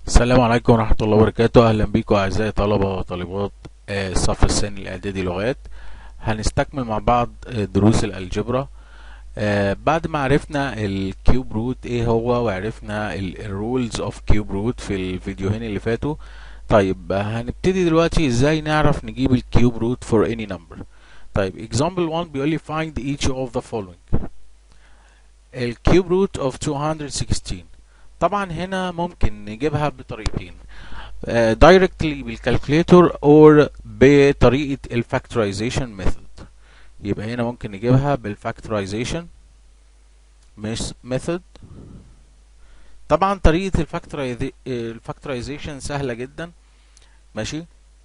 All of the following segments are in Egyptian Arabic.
السلام عليكم ورحمة الله وبركاته أهلا بكم أعزائي طلبة وطالبات آه، الصف الثاني الإعدادي لغات هنستكمل مع بعض آه، دروس الألجبرا آه، بعد ما عرفنا الكيوب روت ايه هو وعرفنا الرولز اوف كيوب روت في الفيديوهين اللي فاتوا طيب آه، هنبتدي دلوقتي ازاي نعرف نجيب الكيوب روت for any number طيب example 1 بيقول لي find each of the following الكيوب روت of 216 طبعا هنا ممكن نجيبها بطريقتين دايركتلي بالكالكوليتور اور بطريقه الفاكتورايزيشن ميثود يبقى هنا ممكن نجيبها بالفاكتورايزيشن ميثود طبعا طريقه الفاكتورايزيشن سهله جدا ماشي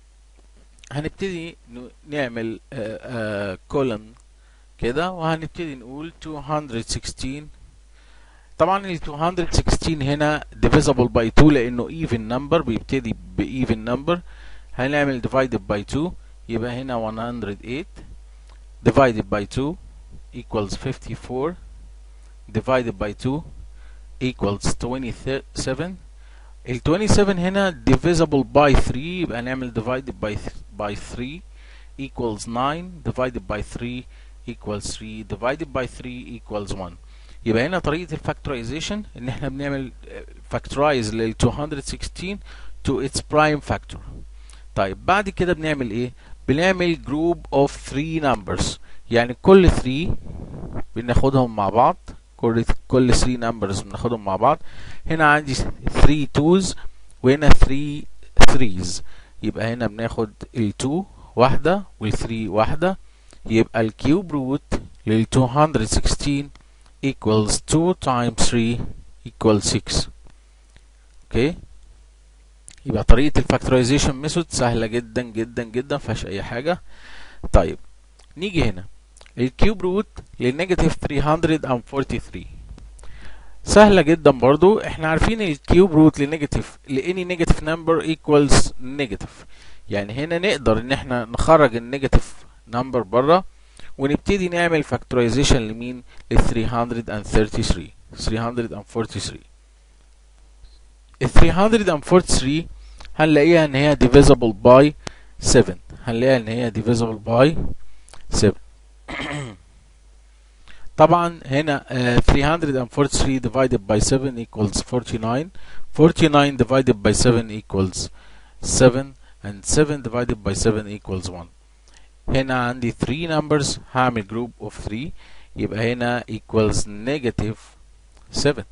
هنبتدي ن- نعمل كولن كده وهنبتدي نقول 216 طبعا ال 216 هنا divisible by 2 لانه even number بيبتدي ب even number هنعمل divided by 2 يبقى هنا 108 divided by 2 equals 54 divided by 2 equals 27 ال 27 هنا divisible by 3 يبقى نعمل divided by th- by 3 equals 9 divided by 3 equals 3 divided by 3 equals 1 يبقى هنا طريقة الفاكتورايزيشن ان احنا بنعمل فاكتورايز لل 216 to its prime factor طيب بعد كده بنعمل ايه بنعمل جروب اوف 3 numbers يعني كل 3 بناخدهم مع بعض كل كل 3 numbers بناخدهم مع بعض هنا عندي 3 twos وهنا 3 threes يبقى هنا بناخد ال 2 واحدة وال 3 واحدة يبقى الكيوب روت لل 216 equals 2 times 3 equals 6 اوكي يبقى طريقة الفاكتورايزيشن ميثود سهلة جدا جدا جدا مفيهاش أي حاجة طيب نيجي هنا الكيوب روت للنيجاتيف 343 سهلة جدا برضو احنا عارفين الكيوب روت للنيجاتيف لاني نيجاتيف نمبر equals نيجاتيف يعني هنا نقدر ان احنا نخرج النيجاتيف نمبر بره ونبتدي نعمل فاكتورايزيشن لمين ل 333 343 ال 343 هنلاقيها ان هي divisible by 7 هنلاقيها ان هي divisible by 7 طبعا هنا آه، 343 divided by 7 equals 49 49 divided by 7 equals 7 and 7 divided by 7 equals 1 هنا عندي 3 numbers هعمل group of 3 يبقى هنا equals negative 7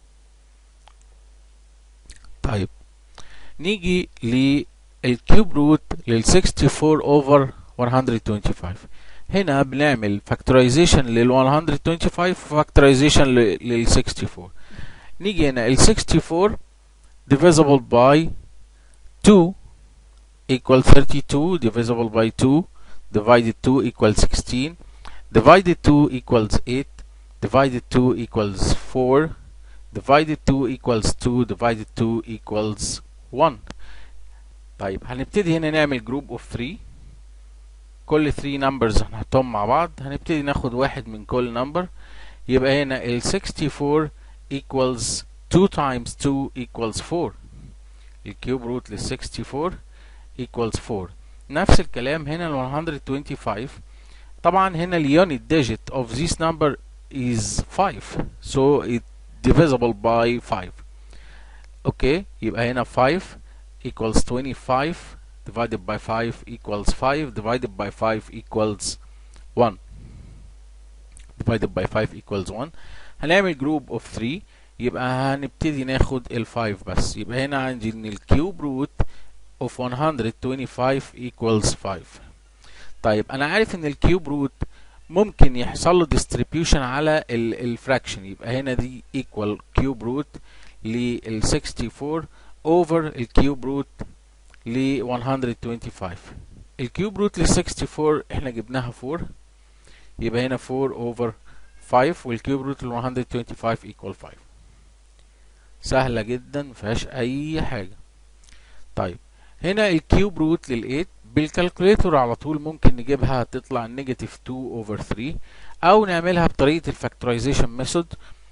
طيب نيجي للكيوب روت لل 64 over 125 هنا بنعمل فاكتورايزيشن لل 125 وفاكتورايزيشن لل 64 نيجي هنا ال 64 divisible by 2 equal 32 divisible by 2 divided 2 equals 16 divided 2 equals 8 divided 2 equals 4 divided 2 equals 2 divided 2 equals 1 طيب هنبتدي هنا نعمل جروب اوف 3 كل 3 numbers هنحطهم مع بعض هنبتدي ناخد واحد من كل number يبقى هنا ال 64 equals 2 times 2 equals 4 الكيوب روت لل 64 equals 4 نفس الكلام هنا ال 125 طبعا هنا اليونت digit of this number is 5 so it divisible by 5 اوكي يبقى هنا 5 equals 25 divided by 5 equals 5 divided by 5 equals 1 divided by 5 equals 1 هنعمل جروب of 3 يبقى هنبتدي ناخد ال 5 بس يبقى هنا عندي ان الكيوب روت of 125 equals 5 طيب انا عارف ان الكيوب روت ممكن يحصل له distribution على الفراكشن يبقى هنا دي equal كيوب روت لل 64 over الكيوب روت ل 125 الكيوب روت لل 64 احنا جبناها 4 يبقى هنا 4 over 5 والكيوب روت ل 125 equal 5 سهلة جدا مفيهاش أي حاجة طيب هنا الكيوب روت لل 8 بالكالكوليتور على طول ممكن نجيبها تطلع نيجاتيف 2 over 3 أو نعملها بطريقة الفاكتورايزيشن ميثود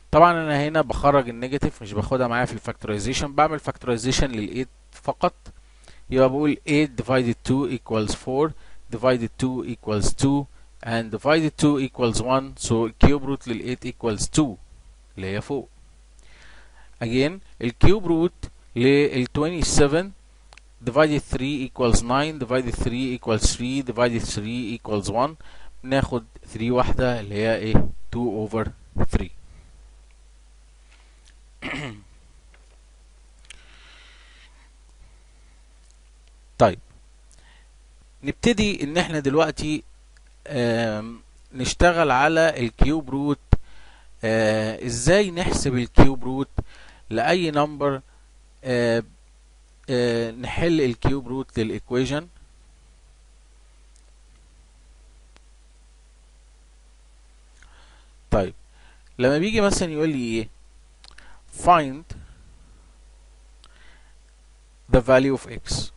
طبعا انا هنا بخرج النيجاتيف مش باخدها معايا في الفاكتورايزيشن بعمل فاكتورايزيشن لل 8 فقط يبقى بقول 8 divided 2 equals 4 divided 2 equals 2 and divided 2 equals 1 so cube root لل 8 equals 2 اللي هي فوق again الكيوب روت لل 27 divided 3 equals 9 divided 3 equals 3 divided 3 equals 1 بناخد 3 واحدة اللي هي ايه 2 over 3 طيب نبتدي ان احنا دلوقتي نشتغل على الكيوب روت آه ازاي نحسب الكيوب روت لاي نمبر آه آه نحل الكيوب روت للايكويشن طيب لما بيجي مثلا يقول لي ايه find the value of x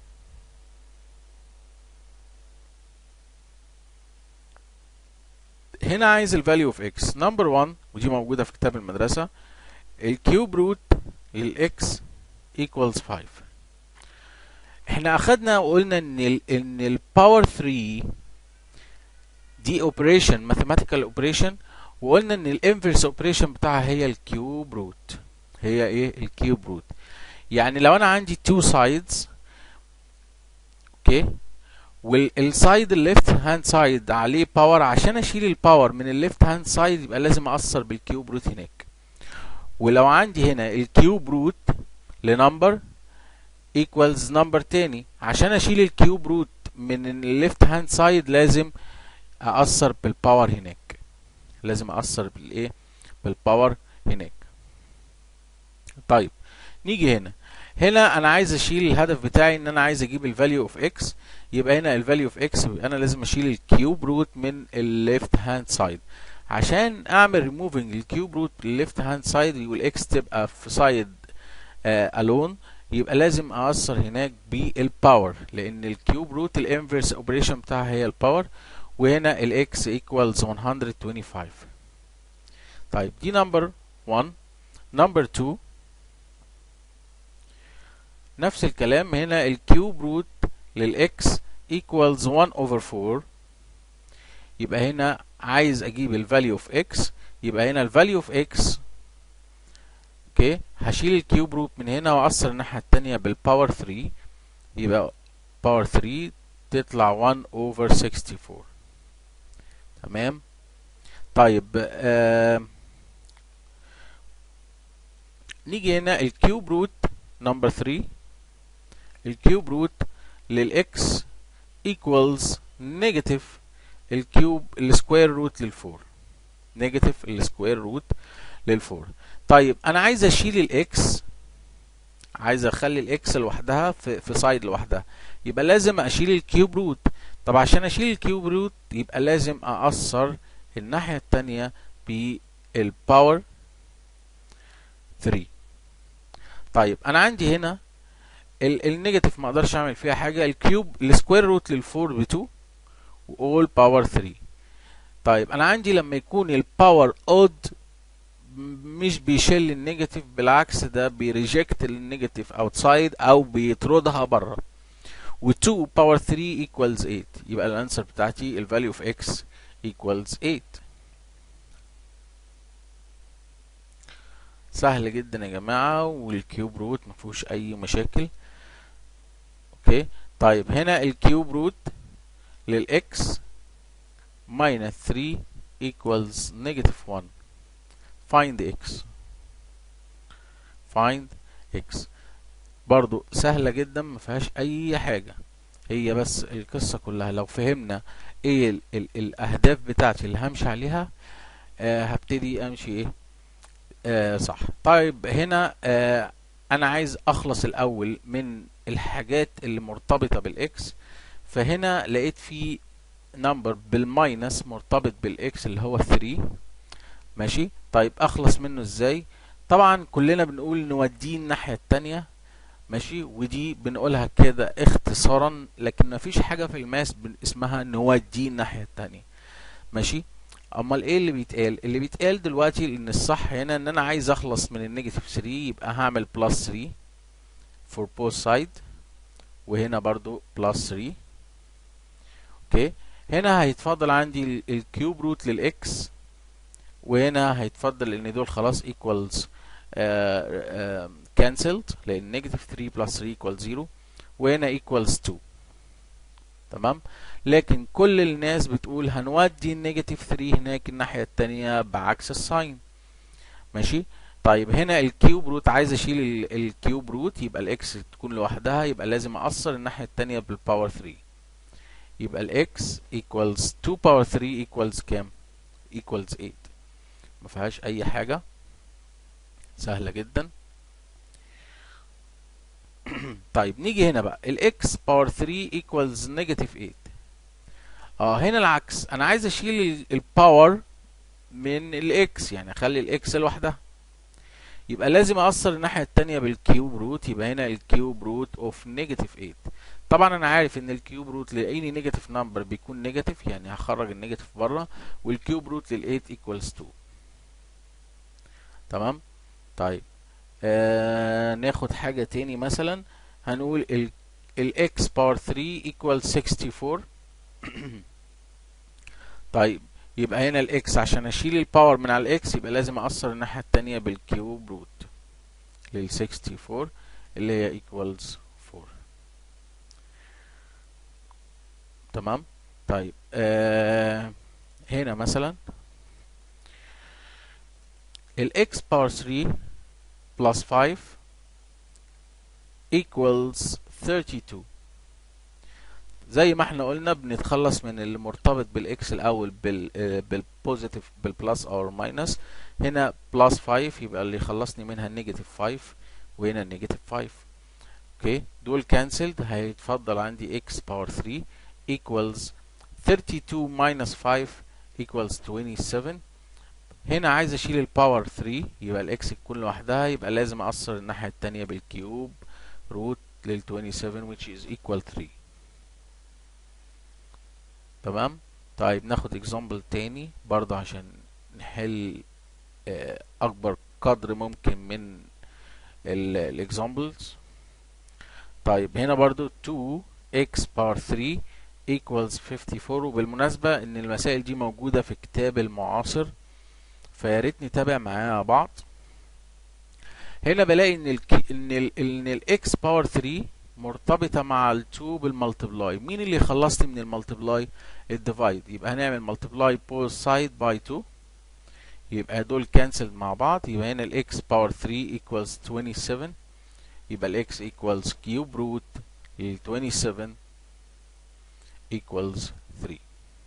هنا عايز ال value of x number 1 ودي موجودة في كتاب المدرسة الكيوب روت للx equals 5 احنا اخدنا وقلنا ان ال ان الباور 3 دي اوبريشن ماثيماتيكال اوبريشن وقلنا ان الانفرس اوبريشن بتاعها هي الكيوب روت هي ايه الكيوب روت يعني لو انا عندي تو سايدز اوكي والسايد الليفت هاند سايد عليه باور عشان اشيل الباور من الليفت هاند سايد يبقى لازم اثر بالكيوب روت هناك ولو عندي هنا الكيوب روت لنمبر equals نمبر تاني عشان اشيل الكيوب روت من الليفت هاند سايد لازم اثر بالباور هناك لازم اثر بالايه بالباور هناك طيب نيجي هنا هنا انا عايز اشيل الهدف بتاعي ان انا عايز اجيب الفاليو اوف اكس يبقى هنا الفاليو اوف اكس يبقى انا لازم اشيل الكيوب روت من الليفت هاند سايد عشان اعمل ريموفنج الكيوب روت للليفت هاند سايد والاكس تبقى في سايد الون يبقى لازم اثر هناك بالباور لان الكيوب روت الانفرس اوبريشن بتاعها هي الباور وهنا الاكس equals 125 طيب دي نمبر 1 نمبر 2 نفس الكلام هنا الكيوب روت للاكس equals 1 over 4 يبقى هنا عايز اجيب الفاليو اوف اكس يبقى هنا الفاليو اوف اكس اوكي هشيل الكيوب روت من هنا واثر الناحيه الثانيه بالباور 3 يبقى باور 3 تطلع 1 over 64 تمام طيب آه نيجي هنا الكيوب روت نمبر 3 الكيوب روت للاكس equals نيجاتيف الكيوب السكوير روت للفور نيجاتيف السكوير روت للفور طيب انا عايز اشيل الاكس عايز اخلي الاكس لوحدها في, في سايد لوحدها يبقى لازم اشيل الكيوب روت طب عشان اشيل الكيوب روت يبقى لازم اقصر الناحية التانية بالباور 3 طيب انا عندي هنا النيجاتيف ما اقدرش اعمل فيها حاجة الكيوب السكوير روت للفور ب 2 وall باور 3 طيب انا عندي لما يكون الباور اود مش بيشيل النيجاتيف بالعكس ده بيريجكت النيجاتيف اوتسايد او بيطردها بره و2 باور 3 equals 8 يبقى الانسر بتاعتي الفاليو اوف x equals 8 سهل جدا يا جماعة والكيوب روت مفيهوش اي مشاكل اوكي طيب هنا الكيوب روت للx minus 3 equals negative 1 find x find x برضو سهلة جدا ما فيهاش اي حاجة هي بس القصة كلها لو فهمنا ايه ال ال الاهداف بتاعتي اللي همشي عليها آه هبتدي امشي ايه آه صح طيب هنا آه انا عايز اخلص الاول من الحاجات اللي مرتبطة بالاكس فهنا لقيت في نمبر بالماينس مرتبط بالاكس اللي هو 3 ماشي طيب اخلص منه ازاي طبعا كلنا بنقول نوديه الناحية التانية ماشي ودي بنقولها كده اختصارا لكن مفيش حاجة في الماس اسمها نوديه الناحية التانية ماشي امال ايه اللي بيتقال اللي بيتقال دلوقتي ان الصح هنا ان انا عايز اخلص من النيجاتيف 3 يبقى هعمل بلس 3 for both side وهنا برضو بلس 3 اوكي هنا هيتفضل عندي الكيوب روت للاكس وهنا هيتفضل ان دول خلاص equals كانسلد لان نيجاتيف 3 بلس 3 equals 0 وهنا equals 2 تمام لكن كل الناس بتقول هنودي النيجاتيف 3 هناك الناحية التانية بعكس الساين ماشي طيب هنا الكيوب روت عايز اشيل الكيوب روت يبقى الاكس تكون لوحدها يبقى لازم اقصر الناحية التانية بالباور 3 يبقى الاكس equals 2 باور 3 equals كام equals 8 ما فيهاش اي حاجة سهلة جدا طيب نيجي هنا بقى الاكس باور 3 equals نيجاتيف 8 اه هنا العكس انا عايز اشيل الباور من الاكس يعني اخلي الاكس لوحدها يبقى لازم اقصر الناحيه التانية بالكيوب روت يبقى هنا الكيوب روت اوف نيجاتيف 8 طبعا انا عارف ان الكيوب روت لاي نيجاتيف نمبر بيكون نيجاتيف يعني هخرج النيجاتيف بره والكيوب روت لل 8 equals 2 تمام طيب آه ناخد حاجه تاني مثلا هنقول ال الاكس باور 3 equals 64 طيب يبقى هنا الاكس عشان اشيل الباور من على الاكس يبقى لازم اقصر الناحيه التانية بالكيوب روت لل 64 اللي هي equals 4 تمام طيب آه هنا مثلا الاكس باور 3 plus 5 equals 32 زي ما احنا قلنا بنتخلص من اللي مرتبط بالاكس الاول بال بالبوزيتيف بالبلس او ماينس هنا بلس 5 يبقى اللي يخلصني منها النيجاتيف 5 وهنا النيجاتيف 5 اوكي دول كانسلد هيتفضل عندي x باور 3 equals 32 minus 5 equals 27 هنا عايز اشيل الباور 3 يبقى الاكس تكون لوحدها يبقى لازم اقصر الناحيه الثانيه بالكيوب روت لل 27 which is equal 3 تمام طيب ناخد اكزامبل تاني برضه عشان نحل اكبر قدر ممكن من الاكزامبلز طيب هنا برضو 2x power 3 equals 54 وبالمناسبة ان المسائل دي موجودة في كتاب المعاصر فيا ريت نتابع معاها بعض هنا بلاقي ان ال ان ال ان الاكس باور 3 مرتبطة مع ال 2 بالمالتبلاي مين اللي خلصني من المالتبلاي الديفايد يبقى هنعمل مالتبلاي بوث سايد باي 2 يبقى دول كانسل مع بعض يبقى هنا الاكس باور 3 equals 27 يبقى الاكس equals cube root ل 27 equals 3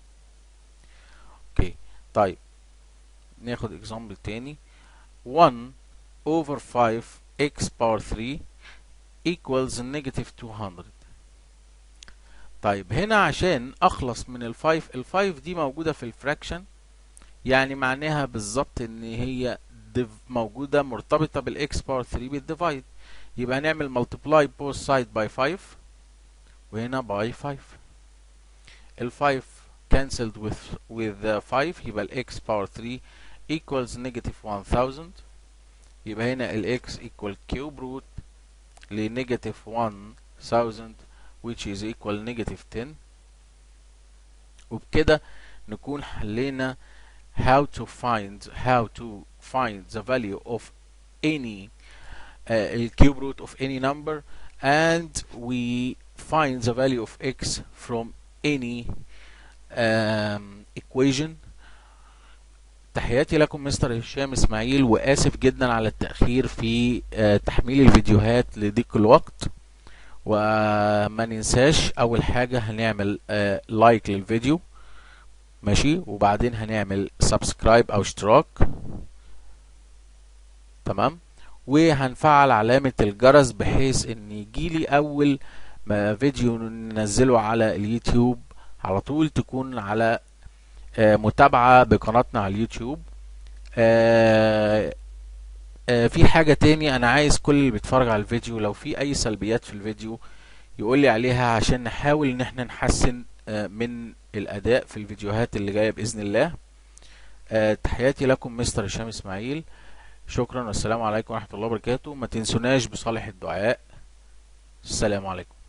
اوكي طيب ناخد اكزامبل تاني 1 over 5 x power 3 equals negative 200 طيب هنا عشان اخلص من الفايف الفايف دي موجودة في الفراكشن يعني معناها بالظبط ان هي موجودة مرتبطة بالاكس باور 3 بالديفايد يبقى نعمل multiply both side by 5 وهنا by 5 ال 5 cancelled with with 5 يبقى الاكس باور 3 equals negative 1000 يبقى هنا الاكس equal cube root لنيجاتيف 1000 which is equal negative 10 وبكده نكون حلينا how to find how to find the value of any uh, cube root of any number and we find the value of x from any um, equation تحياتي لكم مستر هشام اسماعيل واسف جدا على التاخير في uh, تحميل الفيديوهات لضيق الوقت وما ننساش اول حاجه هنعمل uh, لايك للفيديو ماشي وبعدين هنعمل سبسكرايب او اشتراك تمام وهنفعل علامة الجرس بحيث ان يجيلي اول ما فيديو ننزله على اليوتيوب على طول تكون على آه متابعة بقناتنا على اليوتيوب آه آه في حاجة تاني انا عايز كل اللي بيتفرج على الفيديو لو في اي سلبيات في الفيديو يقول لي عليها عشان نحاول ان احنا نحسن من الاداء في الفيديوهات اللي جايه باذن الله آه، تحياتي لكم مستر هشام اسماعيل شكرا والسلام عليكم ورحمة الله وبركاته ما تنسوناش بصالح الدعاء السلام عليكم